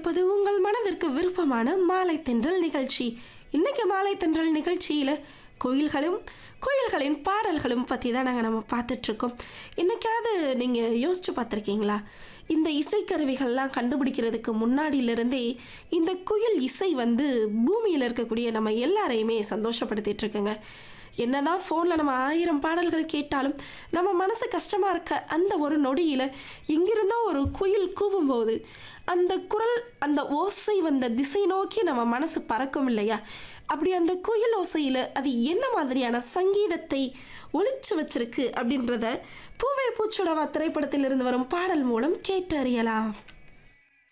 கொண்டிருப்பது உங்கள் மனதிற்கு விருப்பமான மாலை தென்றல் நிகழ்ச்சி இன்னைக்கு மாலை தென்றல் நிகழ்ச்சியில் கோயில்களும் கோயில்களின் பாடல்களும் பற்றி தான் நாங்கள் நம்ம பார்த்துட்ருக்கோம் என்னைக்காவது நீங்கள் யோசிச்சு பார்த்துருக்கீங்களா இந்த இசைக்கருவிகள்லாம் கண்டுபிடிக்கிறதுக்கு முன்னாடியிலிருந்தே இந்த குயில் இசை வந்து பூமியில் இருக்கக்கூடிய நம்ம எல்லாரையுமே சந்தோஷப்படுத்திட்டு இருக்குங்க என்னதான் ஃபோனில் நம்ம ஆயிரம் பாடல்கள் கேட்டாலும் நம்ம மனசு கஷ்டமாக இருக்க அந்த ஒரு நொடியில் எங்கிருந்தோ ஒரு குயில் கூவும்போது அந்த குரல் அந்த ஓசை வந்த திசை நோக்கி நம்ம மனசு பறக்கும் இல்லையா அப்படி அந்த குயில் ஓசையில் அது என்ன மாதிரியான சங்கீதத்தை ஒளிச்சு வச்சிருக்கு அப்படின்றத பூவே பூச்சுடவா திரைப்படத்திலிருந்து வரும் பாடல் மூலம் கேட்டு அறியலாம்